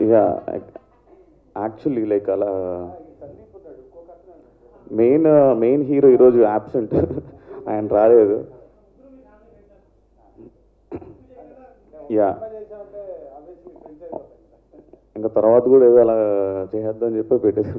Yeah actually like అలా main main hero ఈరోజు absent ఆయన రాలేదు యా ఇంకా తర్వాత కూడా ఏదో అలా చేసేద్దాం చెప్పి పెట్టేసి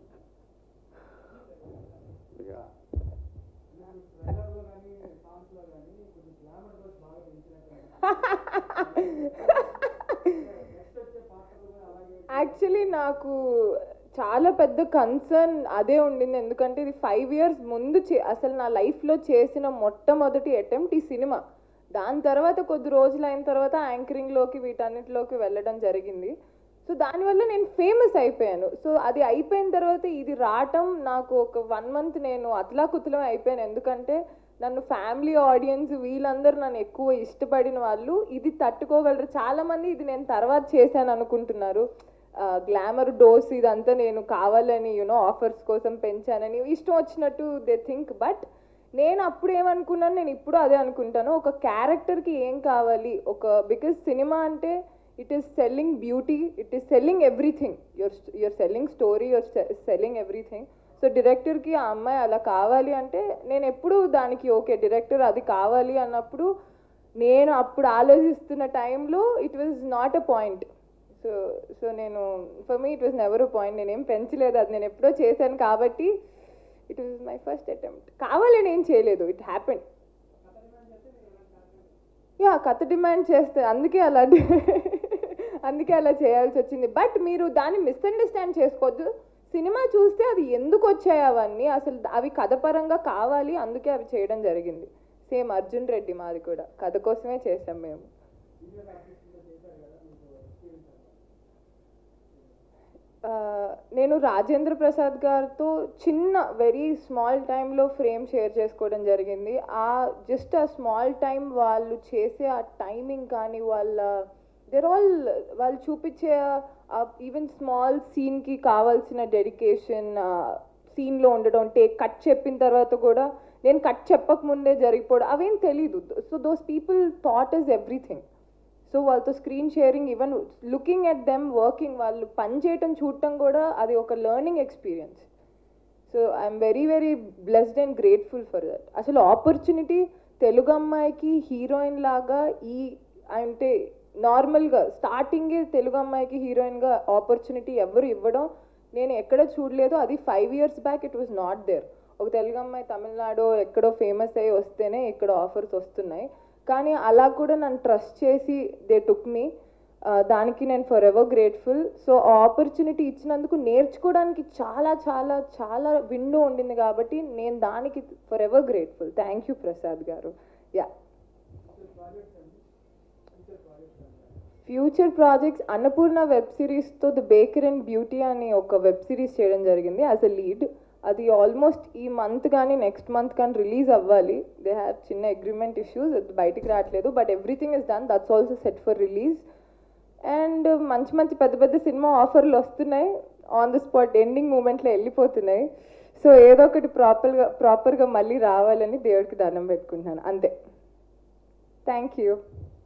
యాక్చువల్లీ నాకు చాలా పెద్ద కన్సర్న్ అదే ఉండింది ఎందుకంటే ఇది ఫైవ్ ఇయర్స్ ముందు చే అసలు నా లైఫ్లో చేసిన మొట్టమొదటి అటెంప్ట్ ఈ సినిమా దాని తర్వాత కొద్ది రోజులు అయిన తర్వాత యాంకరింగ్లోకి వీటన్నిటిలోకి వెళ్ళడం జరిగింది సో దానివల్ల నేను ఫేమస్ అయిపోయాను సో అది అయిపోయిన తర్వాత ఇది రావటం నాకు ఒక వన్ మంత్ నేను అతలాకుతలం అయిపోయాను ఎందుకంటే నన్ను ఫ్యామిలీ ఆడియన్స్ వీళ్ళందరూ నన్ను ఎక్కువ ఇష్టపడిన వాళ్ళు ఇది తట్టుకోగలరు చాలామంది ఇది నేను తర్వాత చేశాను అనుకుంటున్నారు గ్లామర్ డోస్ ఇదంతా నేను కావాలని యూనో ఆఫర్స్ కోసం పెంచానని ఇష్టం వచ్చినట్టు దే థింక్ బట్ నేను అప్పుడు ఏమనుకున్నాను నేను ఇప్పుడు అదే అనుకుంటాను ఒక క్యారెక్టర్కి ఏం కావాలి ఒక బికాజ్ సినిమా అంటే it is selling beauty it is selling everything your your selling story your selling everything so డైరెక్టర్కి ఆ అమ్మాయి అలా కావాలి అంటే నేను ఎప్పుడు దానికి ఓకే డైరెక్టర్ అది కావాలి అన్నప్పుడు నేను అప్పుడు ఆలోచిస్తున్న టైంలో it was not a point so so నేను for me it was never a point నేనేం పెంచలేదు అది నేను ఎప్పుడో చేశాను కాబట్టి it was my first attempt కావాలని ఏం చేయలేదు ఇట్ హ్యాపెన్ యా కథ డిమాండ్ చేస్తే అందుకే అలా అందుకే అలా చేయాల్సి వచ్చింది బట్ మీరు దాన్ని మిస్అండర్స్టాండ్ చేసుకోవద్దు సినిమా చూస్తే అది ఎందుకు వచ్చాయి అవన్నీ అసలు అవి కథ పరంగా కావాలి అందుకే అవి చేయడం జరిగింది సేమ్ అర్జున్ రెడ్డి మాది కూడా కథ కోసమే చేసాం మేము ఆ, నేను రాజేంద్ర ప్రసాద్ గారితో చిన్న వెరీ స్మాల్ టైంలో ఫ్రేమ్ షేర్ చేసుకోవడం జరిగింది ఆ జస్ట్ ఆ స్మాల్ టైం వాళ్ళు చేసే ఆ టైమింగ్ కానీ వాళ్ళ దెర్ ఆల్ వాళ్ళు చూపించే ఈవెన్ స్మాల్ సీన్కి కావాల్సిన డెడికేషన్ సీన్లో ఉండడం టేక్ కట్ చెప్పిన తర్వాత కూడా నేను కట్ చెప్పకముందే జరిగిపోవడం అవేం తెలీదు so those people thought is everything so వాళ్ళతో screen sharing even looking at them working వాళ్ళు పని చేయటం చూడటం కూడా అది ఒక learning experience so I'm very very blessed and grateful for that అసలు ఆపర్చునిటీ తెలుగు అమ్మాయికి హీరోయిన్ లాగా ఈ అంటే నార్మల్గా స్టార్టింగే తెలుగు అమ్మాయికి హీరోయిన్గా ఆపర్చునిటీ ఎవరు ఇవ్వడం నేను ఎక్కడ చూడలేదు అది five years back it was not there ఒక తెలుగు అమ్మాయి తమిళనాడు ఎక్కడో ఫేమస్ అయ్యి వస్తేనే ఇక్కడ ఆఫర్స్ వస్తున్నాయి కానీ అలా కూడా నన్ను ట్రస్ట్ చేసి దే టుక్ మీ దానికి నేను forever grateful so ah opportunity ఇచ్చినందుకు నేర్చుకోవడానికి చాలా చాలా చాలా విండో ఉండింది కాబట్టి నేను దానికి forever grateful thank you Prasad గారు yeah future projects Annapurna web సిరీస్తో ద బేకర్ అండ్ బ్యూటీ అని ఒక వెబ్ సిరీస్ చేయడం జరిగింది యాజ్ అ లీడ్ అది ఆల్మోస్ట్ ఈ మంత్ కానీ నెక్స్ట్ మంత్ కానీ రిలీజ్ అవ్వాలి దే హ్యావ్ చిన్న అగ్రిమెంట్ ఇష్యూస్ అది బయటికి రావట్లేదు but everything is done that's also set for release and మంచి మంచి పెద్ద పెద్ద సినిమా ఆఫర్లు వస్తున్నాయి ఆన్ ద స్పాట్ ఎండింగ్ మూమెంట్లో వెళ్ళిపోతున్నాయి సో ఏదో ఒకటి ప్రాపర్గా ప్రాపర్గా మళ్ళీ రావాలని దేవుడికి దండం పెట్టుకుంటున్నాను అంతే థ్యాంక్ యూ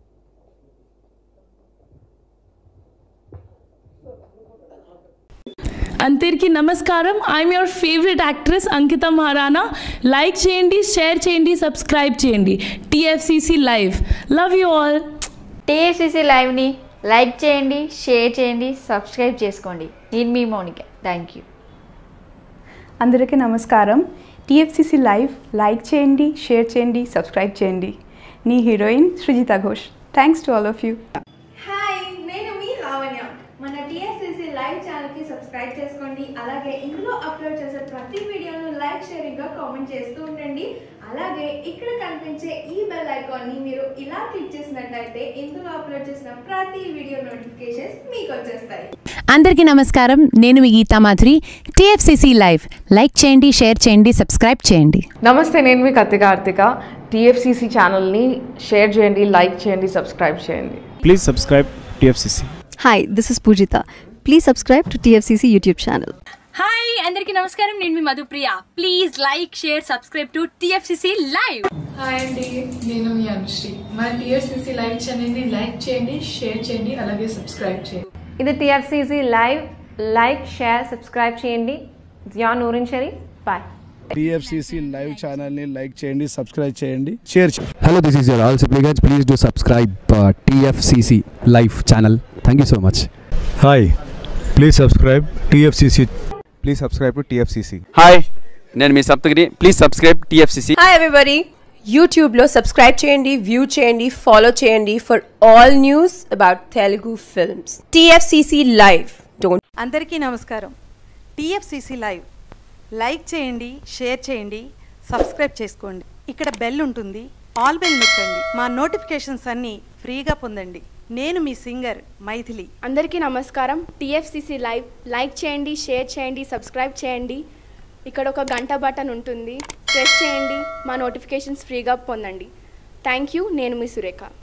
అందరికీ నమస్కారం I'm your favourite actress Ankita Maharana like చేయండి షేర్ చేయండి సబ్స్క్రైబ్ చేయండి TFCC live love you all TSCC లైవ్ని లైక్ చేయండి షేర్ చేయండి సబ్స్క్రైబ్ చేసుకోండి నేను మీ మౌనిక థ్యాంక్ యూ అందరికీ నమస్కారం టీఎఫ్సిసి లైవ్ లైక్ చేయండి షేర్ చేయండి సబ్స్క్రైబ్ చేయండి నీ heroine Srujitha Ghosh thanks to all of you hi నేను మీ లావణ్య మన టీఎస్సీసీ లైవ్ ఛానల్కి సబ్స్క్రైబ్ చేసుకోండి అలాగే ఇందులో అప్లోడ్ చేసే ప్రతి వీడియోను లైక్ షేరింగ్గా కామెంట్ చేస్తూ ఉండండి అలాగే ఇక్కడ కనిపించే ఈ బెల్ ఐకాన్ని మీరు ఇలా క్లిక్ చేసినట్టయితే ఇందులో అప్లోడ్ చేసిన ప్రతి వీడియో నోటిఫికేషన్స్ మీకు వచ్చేస్తాయి అందరికీ నమస్కారం నేను మీ Geetha Madhuri TFCC live like చేయండి షేర్ చేయండి సబ్స్క్రైబ్ చేయండి నమస్తే నేను మీ కత్తి కార్తిక టీఎఫ్సిసి ఛానల్ని షేర్ చేయండి లైక్ చేయండి సబ్స్క్రైబ్ చేయండి Please subscribe TFCC. Hi this is Poojitha please subscribe to TFCC YouTube channel hi అందరికీ నమస్కారం నేను మీ Madhupriya please like share subscribe to TFCC live hi అండి నేను మీ అనుశ్రీ మా టీఎస్సీసీ లైవ్ ఛానల్ని లైక్ చేయండి షేర్ చేయండి అలాగే సబ్స్క్రైబ్ చేయండి ఇది TFCC live like share subscribe చేయండి జియా నూరిన్ షరీ బాయ్ టీఎఫ్సిసి లైవ్ ఛానల్ని లైక్ చేయండి సబ్స్క్రైబ్ చేయండి షేర్ చేయండి Hello, this is your all supplicants. Please do subscribe uh, TFCC Live channel. Thank you so much. Hi please subscribe TFCC please subscribe to TFCC hi నేను మీ Saptagiri please subscribe TFCC hi everybody యూట్యూబ్లో subscribe చేయండి view చేయండి follow చేయండి for all news about Telugu films TFCC live don't అందరికీ నమస్కారం TFCC live like చేయండి share చేయండి సబ్స్క్రైబ్ చేసుకోండి ఇక్కడ బెల్ ఉంటుంది ఆల్ బెల్ నొక్కండి మా నోటిఫికేషన్స్ అన్నీ ఫ్రీగా పొందండి నేను మీ సింగర్ మైథిలి అందరికీ నమస్కారం టీఎఫ్సిసి లైవ్ లైక్ చేయండి షేర్ చేయండి సబ్స్క్రైబ్ చేయండి ఇక్కడ ఒక గంట బటన్ ఉంటుంది ప్రెస్ చేయండి మా నోటిఫికేషన్స్ ఫ్రీగా పొందండి థ్యాంక్ యూ నేను మీ సురేఖ